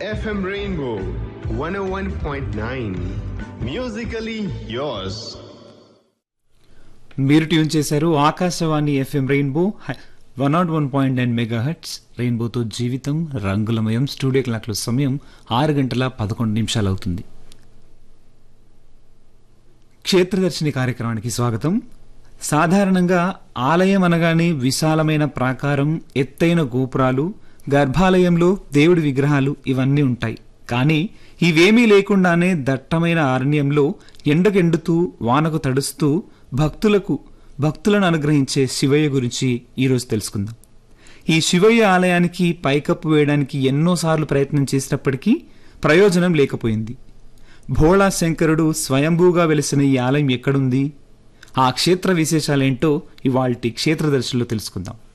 FM Rainbow 101.9. Musically yours. మీరు tune చేశారు Akashvani FM rainbow one nought one point nine megahertz రెయిన్బోతో జీవితం రంగులమయం స్టూడియో క్లాక్లో సమయం ఆరు గంటల పదకొండు నిమిషాలు అవుతుంది క్షేత్రదర్శిని కార్యక్రమానికి స్వాగతం సాధారణంగా ఆలయం అనగానే విశాలమైన ప్రాకారం ఎత్తైన గోపురాలు గర్భాలయంలో దేవుడి విగ్రహాలు ఇవన్నీ ఉంటాయి కానీ ఇవేమీ లేకుండానే దట్టమైన అరణ్యంలో ఎండకెండుతూ వానకు తడుస్తూ భక్తులకు భక్తులను అనుగ్రహించే శివయ్య గురించి ఈరోజు తెలుసుకుందాం ఈ శివయ్య ఆలయానికి పైకప్పు వేయడానికి ఎన్నోసార్లు ప్రయత్నం చేసినప్పటికీ ప్రయోజనం లేకపోయింది భోళా శంకరుడు స్వయంభూగా వెలిసిన ఈ ఆలయం ఎక్కడుంది ఆ క్షేత్ర విశేషాలేంటో ఇవాల్టి క్షేత్రదర్శిలో తెలుసుకుందాం